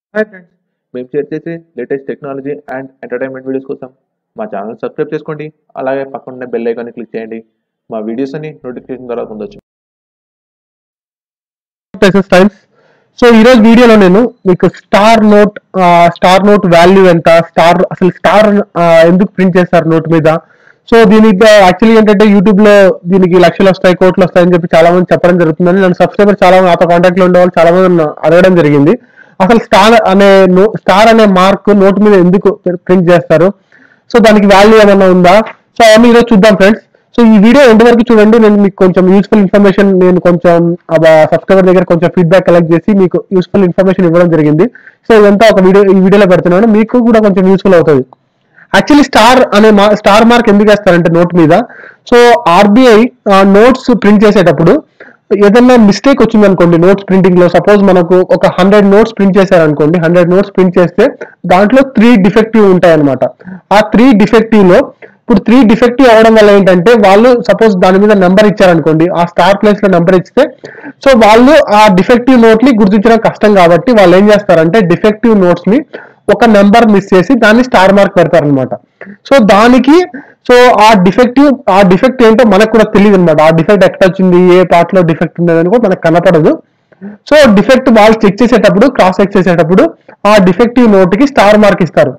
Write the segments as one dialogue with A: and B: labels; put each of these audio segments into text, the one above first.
A: hi friends మేము share చేసే latest technology and entertainment videos కోసం మా ఛానల్ సబ్స్క్రైబ్ చేసుకోండి అలాగే పక్కన బెల్ ఐకాన్ని క్లిక్ చేయండి మా వీడియోస్ అన్ని నోటిఫికేషన్ ద్వారా పొందొచ్చు
B: ప్లేసెస్ టైమ్స్ సో ఈ రోజు వీడియోలో నేను మీకు star note star note value ఎంత స్టార్ అసలు స్టార్ ఎందుకు ప్రింట్ చేస్తారు నోట్ మీద సో దీనికి యాక్చువల్లీ ఏంటంటే యూట్యూబ్ లో దీనికి లక్షలు వస్తాయి కోట్లు వస్తాయి అని చెప్పి చాలా మంది చెప్పడం జరుగుతుందని నన్ను సబ్స్క్రైబర్ చాలా మంది నాతో కాంటాక్ట్ లో ఉండే వాళ్ళు చాలా మంది నన్ను అడగడం జరిగింది అసలు స్టార్ అనే స్టార్ అనే మార్క్ నోట్ మీద ఎందుకు ప్రింట్ చేస్తారు సో దానికి వాల్యూ ఏమన్నా ఉందా సో అవన్నీ ఈరోజు చూద్దాం ఫ్రెండ్స్ సో ఈ వీడియో ఎండ్ వరకు చూడండి నేను మీకు కొంచెం యూస్ఫుల్ ఇన్ఫర్మేషన్ నేను కొంచెం సబ్స్క్రైబర్ దగ్గర కొంచెం ఫీడ్బ్యాక్ కలెక్ట్ చేసి మీకు యూస్ఫుల్ ఇన్ఫర్మేషన్ ఇవ్వడం జరిగింది సో ఇదంతా ఒక వీడియో ఈ వీడియోలో పెడుతున్నాను మీకు కూడా కొంచెం యూస్ఫుల్ అవుతుంది యాక్చువల్లీ స్టార్ అనే స్టార్ మార్క్ ఎందుకు వేస్తారంటే నోట్ మీద సో ఆర్బీఐ నోట్స్ ప్రింట్ చేసేటప్పుడు ఏదైనా మిస్టేక్ వచ్చింది అనుకోండి నోట్స్ ప్రింటింగ్ లో సపోజ్ మనకు ఒక హండ్రెడ్ నోట్స్ ప్రింట్ చేశారనుకోండి హండ్రెడ్ నోట్స్ ప్రింట్ చేస్తే దాంట్లో త్రీ డిఫెక్టివ్ ఉంటాయి అనమాట ఆ త్రీ డిఫెక్టివ్ లో ఇప్పుడు త్రీ డిఫెక్టివ్ అవడం వల్ల ఏంటంటే వాళ్ళు సపోజ్ దాని మీద నెంబర్ ఇచ్చారనుకోండి ఆ స్టార్ ప్లేస్ లో నెంబర్ ఇస్తే సో వాళ్ళు ఆ డిఫెక్టివ్ నోట్ ని గుర్తించడం కష్టం కాబట్టి వాళ్ళు ఏం చేస్తారంటే డిఫెక్టివ్ నోట్స్ ని ఒక నెంబర్ మిస్ చేసి దాన్ని స్టార్ మార్క్ పెడతారనమాట సో దానికి సో ఆ డిఫెక్టివ్ ఆ డిఫెక్ట్ ఏంటో మనకు కూడా తెలియదు అనమాట ఆ డిఫెక్ట్ ఎక్కడ వచ్చింది ఏ పార్ట్ లో డిఫెక్ట్ ఉన్నదని కూడా మనకు కనపడదు సో డిఫెక్ట్ వాళ్ళు చెక్ చేసేటప్పుడు క్రాస్ చెక్ చేసేటప్పుడు ఆ డిఫెక్టివ్ నోట్ కి స్టార్ మార్క్ ఇస్తారు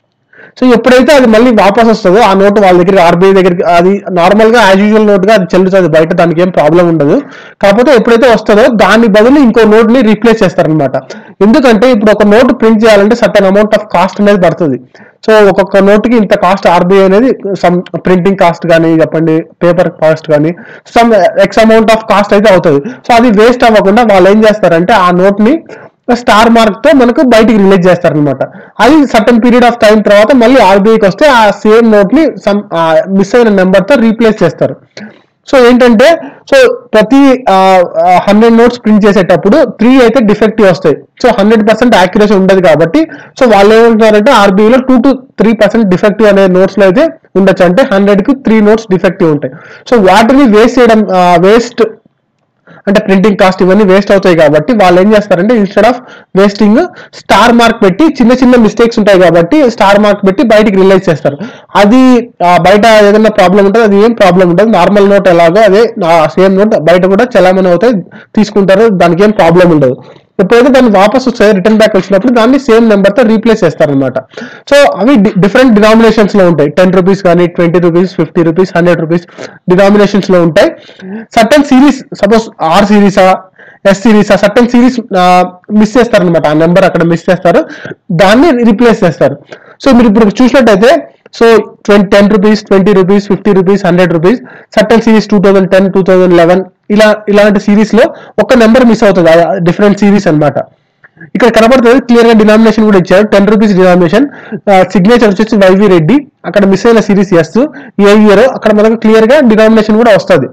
B: సో ఎప్పుడైతే అది మళ్ళీ వాపస్ వస్తుందో ఆ నోట్ వాళ్ళ దగ్గర ఆర్బీఐ దగ్గరికి అది నార్మల్ గా యాజ్ యూజువల్ నోట్ గా అది చెల్లుతుంది బయట దానికి ఏం ప్రాబ్లం ఉండదు కాకపోతే ఎప్పుడైతే వస్తుందో దాని బదులు ఇంకో నోట్ ని రీప్లేస్ చేస్తారనమాట ఎందుకంటే ఇప్పుడు ఒక నోట్ ప్రింట్ చేయాలంటే సర్టన్ అమౌంట్ ఆఫ్ కాస్ట్ అనేది పడుతుంది సో ఒక్కొక్క నోట్ కి ఇంత కాస్ట్ ఆర్బీఐ అనేది సమ్ ప్రింటింగ్ కాస్ట్ కానీ చెప్పండి పేపర్ కాస్ట్ కానీ some x amount of cost అయితే అవుతుంది సో అది వేస్ట్ అవ్వకుండా వాళ్ళు ఏం చేస్తారంటే ఆ నోట్ ని స్టార్ మార్క్ తో మనకు బయటికి రిలీజ్ చేస్తారనమాట అది సర్టన్ పీరియడ్ ఆఫ్ టైం తర్వాత మళ్ళీ ఆర్బీఐకి వస్తే ఆ సేమ్ నోట్ ని సమ్ మిస్ అయిన నెంబర్ తో రీప్లేస్ చేస్తారు సో ఏంటంటే సో ప్రతి హండ్రెడ్ నోట్స్ ప్రింట్ చేసేటప్పుడు త్రీ అయితే డిఫెక్టివ్ వస్తాయి సో హండ్రెడ్ పర్సెంట్ యాక్యురసీ ఉండదు కాబట్టి సో వాళ్ళు ఏమంటారంటే ఆర్బీఐలో two to three percent defective అనే నోట్స్ లో అయితే ఉండొచ్చు అంటే హండ్రెడ్ కి త్రీ నోట్స్ డిఫెక్టివ్ ఉంటాయి సో వాటిని వేస్ట్ చేయడం వేస్ట్ అంటే ప్రింటింగ్ కాస్ట్ ఇవన్నీ వేస్ట్ అవుతాయి కాబట్టి వాళ్ళు ఏం చేస్తారంటే instead of wasting star mark పెట్టి చిన్న చిన్న మిస్టేక్స్ ఉంటాయి కాబట్టి స్టార్ మార్క్ పెట్టి బయటికి రిలీజ్ చేస్తారు అది బయట ఏదైనా ప్రాబ్లం ఉంటుంది అది ఏం ప్రాబ్లం ఉంటుంది నార్మల్ నోట్ ఎలాగో అదే సేమ్ నోట్ బయట కూడా చలామణి అవుతాయి తీసుకుంటారు దానికి ఏం ప్రాబ్లం ఉండదు ఎప్పుడైతే దాన్ని వాపస్ వస్తాయి రిటర్న్ బ్యాక్ వచ్చినప్పుడు దాన్ని సేమ్ నెంబర్ తో రీప్లేస్ చేస్తారనమాట సో అవి డిఫరెంట్ డినామినేషన్స్ లో ఉంటాయి టెన్ రూపీస్ కానీ twenty rupees fifty rupees hundred rupees denominations లో ఉంటాయి సర్టన్ సిరీస్ సపోజ్ ఆర్ సిరీసా ఎస్ సిరీస్ ఆ సర్టన్ సిరీస్ మిస్ చేస్తారు అనమాట ఆ నెంబర్ అక్కడ మిస్ చేస్తారు దాన్ని రీప్లేస్ చేస్తారు సో మీరు ఇప్పుడు చూసినట్టయితే so twenty ten rupees twenty rupees fifty rupees hundred rupees certain series two thousand ten two thousand eleven ఇలా ఇలాంటి సిరీస్ లో ఒక నెంబర్ మిస్ అవుతుంది డిఫరెంట్ సిరీస్ అనమాట ఇక్కడ కనబడుతుంది క్లియర్ గా డినామినేషన్ కూడా ఇచ్చారు టెన్ రూపీస్ డినామినేషన్ సిగ్నేచర్ వచ్చేసి వైవి రెడ్డి అక్కడ మిస్ అయిన సిరీస్ ఎస్ ఏ ఇయర్ అక్కడ మనకు క్లియర్ గా డినామినేషన్ కూడా వస్తుంది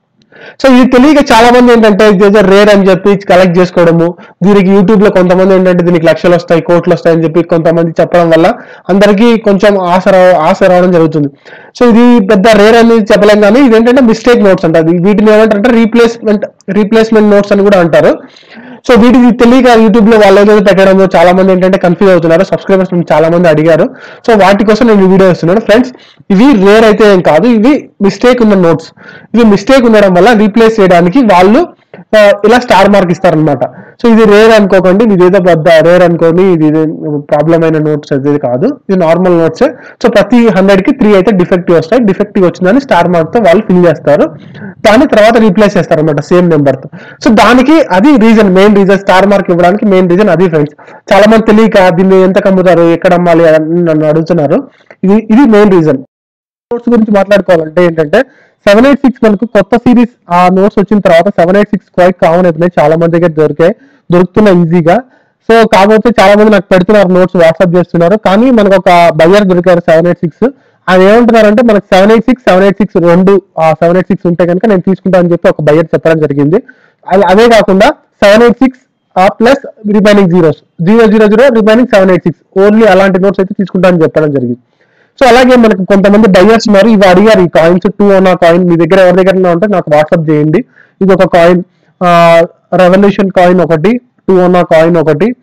B: సో ఇది తెలియక చాలా మంది ఏంటంటే ఇదేదో రేర్ అని చెప్పి కలెక్ట్ చేసుకోవడము దీనికి యూట్యూబ్ లో కొంతమంది ఏంటంటే దీనికి లక్షలు వస్తాయి కోట్లు వస్తాయి అని చెప్పి కొంతమంది చెప్పడం వల్ల అందరికీ కొంచెం ఆశ రావ- ఆశ రావడం జరుగుతుంది సో ఇది పెద్ద రేర్ అని చెప్పలేం కానీ ఇది ఏంటంటే మిస్టేక్ నోట్స్ అంటారు వీటిని ఏమంటారంటే రీప్లేస్మెంట్ రీప్లేస్మెంట్ నోట్స్ అని కూడా అంటారు సో వీటికి తెలియక యూట్యూబ్ లో వాళ్ళు ఏదో పెట్టడం చాలా మంది ఏంటంటే కన్ఫ్యూజ్ అవుతున్నారు సబ్స్క్రైబర్స్ చాలా మంది అడిగారు సో వాటి కోసం నేను ఈ వీడియో ఇస్తున్నాను ఫ్రెండ్స్ ఇవి రేర్ అయితే ఏం కాదు ఇవి మిస్టేక్ ఉన్న నోట్స్ ఇవి మిస్టేక్ ఉండడం వల్ల రీప్లేస్ చేయడానికి వాళ్ళు ఆ, ఇలా స్టార్ మార్క్ ఇస్తారనమాట సో ఇది రేర్ అనుకోకండి ఇది ఏదో పెద్ద రేర్ అనుకోని ఇది ప్రాబ్లం అయిన నోట్స్ అది కాదు ఇది నార్మల్ నోట్స్ సో ప్రతి హండ్రెడ్ కి త్రీ అయితే డిఫెక్టివ్ వస్తాయి డిఫెక్టివ్ వచ్చిందని స్టార్ మార్క్ తో వాళ్ళు ఫిల్ చేస్తారు దాని తర్వాత రీప్లేస్ చేస్తారు అనమాట సేమ్ నెంబర్ తో సో దానికి అది reason main reason star mark ఇవ్వడానికి మెయిన్ రీజన్ అది ఫ్రెండ్స్ చాలా మంది తెలియక దీన్ని ఎంత కమ్ముతారు ఎక్కడ అమ్మాలి అని నన్ను అడుగుతున్నారు ఇది ఇది మెయిన్ రీజన్ నోట్స్ గురించి మాట్లాడుకోవాలంటే ఏంటంటే సెవెన్ ఎయిట్ సిక్స్ మనకు కొత్త సిరీస్ ఆ నోట్స్ వచ్చిన తర్వాత seven eight six quite common అయిపోయినాయి చాలా మంది దగ్గర దొరికాయి దొరుకుతున్నాయి ఈజీగా సో కాకపోతే చాలా మంది నాకు పెడుతున్నారు నోట్స్ వాట్సాప్ చేస్తున్నారు కానీ మనకు ఒక బయ్యర్ దొరికారు సెవెన్ ఎయిట్ సిక్స్ అది ఏమంటున్నారంటే మనకు seven eight six seven eight six రెండు ఆ సెవెన్ ఎయిట్ సిక్స్ ఉంటే కనుక నేను తీసుకుంటా అని చెప్పి ఒక బయ్యర్ చెప్పడం జరిగింది అది అదే కాకుండా seven eight six plus remaining zeros zero zero zero remaining seven eight six only అలాంటి నోట్స్ అయితే తీసుకుంటా అని చెప్పడం జరిగింది సో అలాగే మనకు కొంతమంది బయ్యర్స్ ఉన్నారు ఇవి అడిగారు ఈ కాయిన్స్ టూ అన్న కాయిన్ మీ దగ్గర ఎవరి దగ్గర ఉంటే నాకు వాట్సాప్ చేయండి ఇది ఒక కాయిన్ రెవల్యూషన్ కాయిన్ ఒకటి టూ అన్న కాయిన్ ఒకటి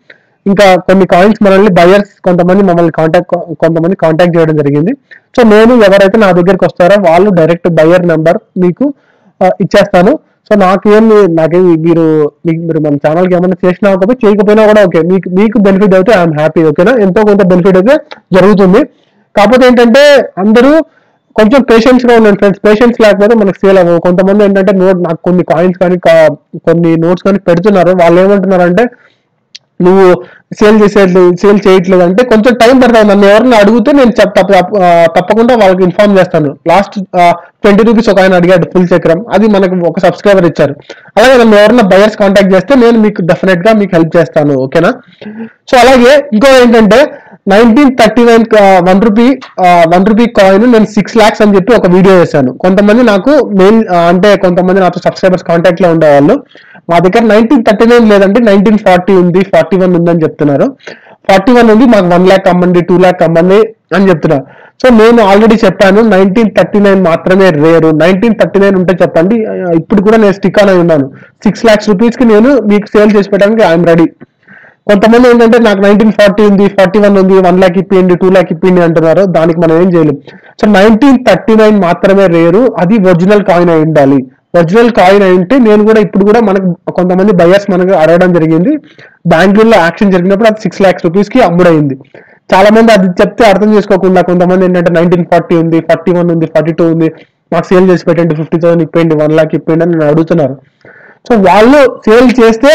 B: ఇంకా కొన్ని కాయిన్స్ మనల్ని బయర్స్ కొంతమంది మమ్మల్ని కాంటాక్ట్ కొంతమంది కాంటాక్ట్ చేయడం జరిగింది సో నేను ఎవరైతే నా దగ్గరికి వస్తారో వాళ్ళు డైరెక్ట్ బయర్ నెంబర్ మీకు ఆ, ఇచ్చేస్తాను సో నాకేం నాకేం మీరు మీకు మీరు మన ఛానల్కి ఏమైనా చేసినా ఓకే చేయకపోయినా కూడా ఓకే మీకు మీకు బెనిఫిట్ అయితే ఐఎమ్ హ్యాపీ ఓకేనా ఎంతో కొంత బెనిఫిట్ అయితే జరుగుతుంది కాకపోతే ఏంటంటే అందరూ కొంచెం పేషెన్స్ గా ఉండండి ఫ్రెండ్స్ పేషెన్స్ లేకపోతే మనకు సేల్ అవ్వవు కొంతమంది ఏంటంటే నోట్ నాకు కొన్ని కాయిన్స్ కానీ కా- కొన్ని నోట్స్ కానీ పెడుతున్నారు వాళ్ళు ఏమంటున్నారంటే నువ్వు సేల్ చేసేట్లేదు సేల్ చేయట్లేదు అంటే కొంచెం టైం పడుతుంది నన్ను ఎవరిని అడిగితే నేను చెప్ తప్ప తప్ప- ఆ, తప్పకుండా వాళ్ళకి ఇన్ఫార్మ్ చేస్తాను లాస్ట్ ట్వంటీ రూపీస్ ఒక ఆయన అడిగాడు ఫుల్ చక్రం అది మనకు ఒక సబ్స్క్రైబర్ ఇచ్చారు అలాగే నన్ను ఎవరైనా బయర్స్ కాంటాక్ట్ చేస్తే నేను మీకు డెఫినెట్ గా మీకు హెల్ప్ చేస్తాను ఓకేనా సో అలాగే ఇంకో ఏంటంటే nineteen thirty nine one rupee one rupee coin నేను సిక్స్ లాక్స్ అని చెప్పి ఒక వీడియో చేశాను కొంతమంది నాకు మెయిల్ అంటే కొంతమంది నాతో సబ్స్క్రైబర్స్ కాంటాక్ట్ లో ఉండేవాళ్ళు మా దగ్గర నైన్టీన్ థర్టీ నైన్ లేదంటే నైన్టీన్ ఫార్టీ ఉంది ఫార్టీ వన్ ఉందని చెప్తున్నారు ఫార్టీ వన్ ఉంది మాకు వన్ ల్యాక్ అమ్మండి టూ ల్యాక్ అమ్మండి అని చెప్తున్నారు సో నేను ఆల్రెడీ చెప్పాను నైన్టీన్ థర్టీ నైన్ మాత్రమే రేరు నైన్టీన్ థర్టీ నైన్ ఉంటే చెప్పండి ఆ, ఇప్పుడు కూడా నేను స్టిక్ అని ఉన్నాను సిక్స్ లాక్స్ రూపీస్ కి నేను మీకు సేల్ చేసి పెట్టడానికి ఐఎమ్ రెడీ కొంతమంది ఏంటంటే నాకు నైన్టీన్ ఫార్టీ ఉంది ఫార్టీ వన్ ఉంది వన్ ల్యాక్ ఇప్పిండి టూ ల్యాక్ ఇప్పిండి అంటున్నారు దానికి మనం ఏం చేయలేం సో నైన్టీన్ థర్టీ నైన్ మాత్రమే రేరు అది ఒరిజినల్ కాయిన్ అయి ఉండాలి ఒరిజినల్ కాయిన్ అయి ఉంటే నేను కూడా ఇప్పుడు కూడా మనకు కొంతమంది బయర్స్ మనకు అడగడం జరిగింది బెంగళూరులో యాక్షన్ జరిగినప్పుడు అది సిక్స్ ల్యాక్స్ రూపీస్ కి అమ్ముడైంది చాలా మంది అది చెప్తే అర్థం చేసుకోకుండా కొంతమంది ఏంటంటే నైన్టీన్ ఫార్టీ ఉంది ఫార్టీ వన్ ఉంది ఫార్టీ టూ ఉంది మాకు సేల్ చేసి పెట్టండి ఫిఫ్టీ థౌసండ్ ఇప్పండి వన్ లాక్ ఇప్పండి అని నన్ను అడుగుతున్నారు సో వాళ్ళు సేల్ చేస్తే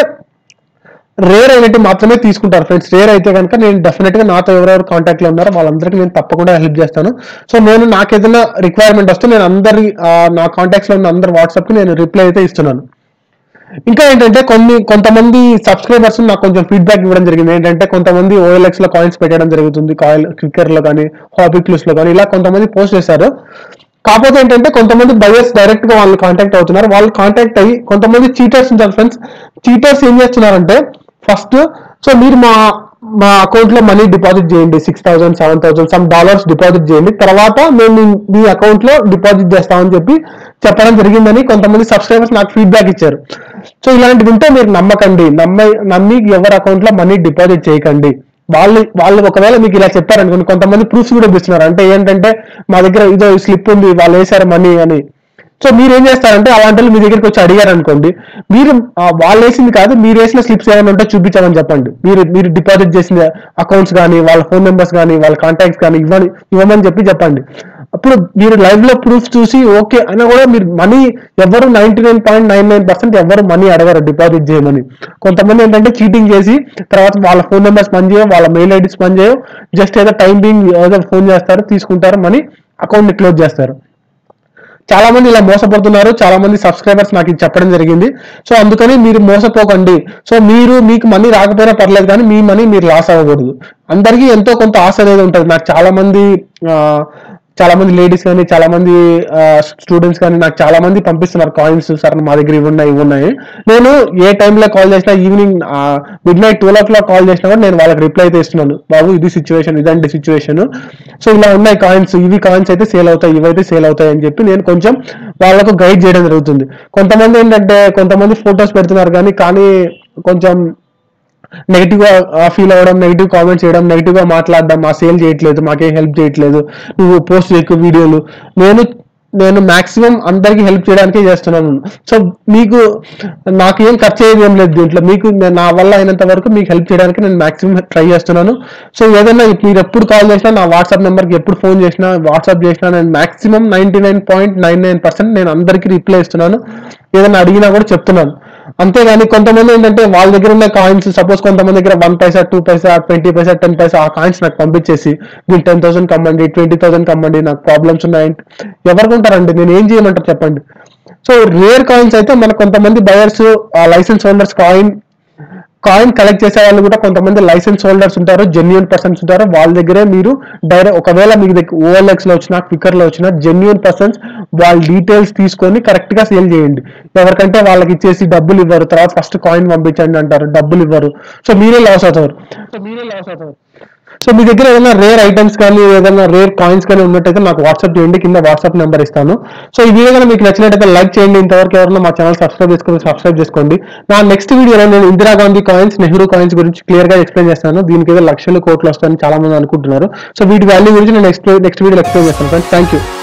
B: రేర్ అయినట్టు మాత్రమే తీసుకుంటారు ఫ్రెండ్స్ రేర్ అయితే కనుక నేను డెఫినెట్ గా నాతో ఎవరెవరు కాంటాక్ట్ లో ఉన్నారో వాళ్ళందరికీ నేను తప్పకుండా హెల్ప్ చేస్తాను సో నేను నాకు ఏదైనా రిక్వైర్మెంట్ వస్తే నేను అందరి ఆ, నా కాంటాక్ట్స్ లో ఉన్న అందరి వాట్సాప్ కి నేను రిప్లై అయితే ఇస్తున్నాను ఇంకా ఏంటంటే కొన్ని కొంతమంది సబ్స్క్రైబర్స్ నాకు కొంచెం ఫీడ్బ్యాక్ ఇవ్వడం జరిగింది ఏంటంటే కొంతమంది ఓఎల్ఎక్స్ లో కాయిన్స్ పెట్టడం జరుగుతుంది కాయిల్ క్రికెట్ లో కానీ హాబీ క్లూస్ లో కానీ ఇలా కొంతమంది పోస్ట్ చేశారు కాకపోతే ఏంటంటే కొంతమంది బయర్స్ డైరెక్ట్ గా వాళ్ళు కాంటాక్ట్ అవుతున్నారు వాళ్ళు కాంటాక్ట్ అయ్యి కొంతమంది చీటర్స్ ఉంటారు ఫ్రెండ్స్ చీటర్స్ ఏం చేస్తున్నారంటే ఫస్ట్ సో మీరు మా మా అకౌంట్ లో మనీ డిపాజిట్ చేయండి six thousand seven thousand some dollars deposit చేయండి తర్వాత మేము మీ- మీ అకౌంట్ లో డిపాజిట్ చేస్తామని చెప్పి చెప్పడం జరిగిందని కొంతమంది సబ్స్క్రైబర్స్ నాకు ఫీడ్బ్యాక్ ఇచ్చారు సో ఇలాంటివి ఉంటే మీరు నమ్మకండి నమ్మ నమ్మి ఎవరి అకౌంట్ లో మనీ డిపాజిట్ చేయకండి వాళ్ళు వాళ్ళు ఒకవేళ మీకు ఇలా చెప్పారనుకోండి కొంతమంది ప్రూఫ్స్ కూడా ఇస్తున్నారు అంటే ఏంటంటే మా దగ్గర ఇదో స్లిప్ ఉంది వాళ్ళు వేసారు మనీ అని సో మీరు ఏం చేస్తారంటే అలాంటి వాళ్ళు మీ దగ్గరికి వచ్చి అడిగారు అనుకోండి మీరు ఆ, వాళ్ళు వేసింది కాదు మీరు వేసిన స్లిప్స్ ఏమైనా ఉంటే చూపించామని చెప్పండి మీరు మీరు డిపాజిట్ చేసిన అకౌంట్స్ కానీ వాళ్ళ ఫోన్ నెంబర్స్ కానీ వాళ్ళ కాంటాక్ట్స్ కానీ ఇవ్వని ఇవ్వమని చెప్పి చెప్పండి అప్పుడు మీరు లైవ్ లో ప్రూఫ్ చూసి ఓకే అయినా కూడా మీరు మనీ ఎవరు ninety nine point nine nine percent ఎవరు మనీ అడగరు డిపాజిట్ చేయమని కొంతమంది ఏంటంటే చీటింగ్ చేసి తర్వాత వాళ్ళ ఫోన్ నెంబర్స్ పని చేయవు వాళ్ళ మెయిల్ ఐడీస్ పని చేయవు జస్ట్ ఏదో టైం బీయింగ్ ఏదో ఫోన్ చేస్తారు తీసుకుంటారు మనీ అకౌంట్ ని క్లోజ్ చేస్తారు చాలా మంది ఇలా మోసపోతున్నారు చాలా మంది సబ్స్క్రైబర్స్ నాకు ఇది చెప్పడం జరిగింది సో అందుకని మీరు మోసపోకండి సో మీరు మీకు మనీ రాకపోయినా పర్లేదు కానీ మీ మనీ మీరు లాస్ అవ్వకూడదు అందరికీ ఎంతో కొంత ఆశ అనేది ఉంటుంది నాకు చాలా మంది ఆ, చాలా మంది లేడీస్ కానీ చాలా మంది స్టూడెంట్స్ కానీ నాకు చాలా మంది పంపిస్తున్నారు కాయిన్స్ సార్ మా దగ్గర ఇవి ఉన్నాయి ఇవి ఉన్నాయి నేను ఏ టైంలో కాల్ చేసినా evening midnight twelve o'clock call చేసినా కూడా నేను వాళ్ళకి రిప్లై అయితే ఇస్తున్నాను బాబు ఇది సిచ్యువేషన్ ఇదండి సిచ్యువేషన్ సో ఇలా ఉన్నాయి కాయిన్స్ ఇవి కాయిన్స్ అయితే సేల్ అవుతాయి ఇవైతే సేల్ అవుతాయి అని చెప్పి నేను కొంచెం వాళ్ళకు గైడ్ చేయడం జరుగుతుంది కొంతమంది ఏంటంటే కొంతమంది ఫొటోస్ పెడుతున్నారు కానీ కానీ కొంచెం నెగిటివ్ గా ఫీల్ అవ్వడం నెగిటివ్ కామెంట్స్ చేయడం నెగిటివ్ గా మాట్లాడడం మా సేల్ చేయట్లేదు మాకేం హెల్ప్ చేయట్లేదు నువ్వు పోస్ట్ చేయకు వీడియోలు నేను నేను మాక్సిమం అందరికి హెల్ప్ చేయడానికే చేస్తున్నాను సో మీకు నాకు ఏం ఖర్చు అయ్యేది ఏం లేదు దీంట్లో మీకు నేను నా వల్ల అయినంత వరకు మీకు హెల్ప్ చేయడానికి నేను మాక్సిమం ట్రై చేస్తున్నాను సో ఏదైనా మీరు ఎప్పుడు కాల్ చేసినా నా వాట్సాప్ నెంబర్కి ఎప్పుడు ఫోన్ చేసినా వాట్సాప్ చేసినా నేను maximum ninety nine point nine nine percent నేను అందరికీ రిప్లై ఇస్తున్నాను ఏదైనా అడిగినా కూడా చెప్తున్నాను అంతేగాని కొంతమంది ఏంటంటే వాళ్ళ దగ్గర ఉన్న కాయిన్స్ సపోజ్ కొంతమంది దగ్గర one paisa two paisa twenty paisa ten paisa ఆ కాయిన్స్ నాకు పంపించేసి మీరు టెన్ థౌసండ్ కమ్మండి ట్వంటీ థౌసండ్ కమ్మండి నాకు ప్రాబ్లమ్స్ ఉన్నాయంటే ఎవరికి ఉంటారండి నేను ఏం చేయమంటారు చెప్పండి సో రేర్ కాయిన్స్ అయితే మన కొంతమంది buyers license holders coin coin collect చేసే వాళ్ళు కూడా కొంతమంది లైసెన్స్ హోల్డర్స్ ఉంటారు జెన్యున్ పర్సన్స్ ఉంటారు వాళ్ళ దగ్గరే మీరు డైరెక్ట్ ఒకవేళ మీకు దగ్గర ఓఎల్ఎక్స్ లో వచ్చినా క్వికర్ లో వచ్చినా జెన్యున్ పర్సన్స్ వాళ్ళ డీటెయిల్స్ తీసుకొని కరెక్ట్ గా సేల్ చేయండి ఎవరికంటే వాళ్ళకి ఇచ్చేసి డబ్బులు ఇవ్వరు తర్వాత ఫస్ట్ కాయిన్ పంపించండి అంటారు డబ్బులు ఇవ్వరు సో మీరే లాస్ అవుతారు సో మీరే లాస్ అవుతారు సో మీ దగ్గర ఏదైనా రేర్ ఐటమ్స్ కానీ ఏదైనా రేర్ కాయిన్స్ కానీ ఉన్నట్టయితే నాకు వాట్సాప్ చేయండి కింద వాట్సాప్ నెంబర్ ఇస్తాను సో ఈ వీడియో కనుక మీకు నచ్చినట్టయితే లైక్ చేయండి ఇంతవరకు ఎవరైనా మా ఛానల్ సబ్స్క్రైబ్ చేసుకుని సబ్స్క్రైబ్ చేసుకోండి నా నెక్స్ట్ వీడియోలో నేను ఇందిరాగాంధీ కాయిన్స్ నెహ్రూ కాయిన్స్ గురించి క్లియర్ గా ఎక్స్ప్లెయిన్ చేస్తాను దీనికి ఏదో లక్షలు కోట్లు వస్తాయని చాలా మంది అనుకుంటున్నారు సో వీటి వాల్యూ గురించి నేను నెక్స్ట్ నెక్స్ట్ వీడియో ఎక్స్ప్లెయిన్ చేస్తాను ఫ్రెండ్స్ థ్యాంక్ యూ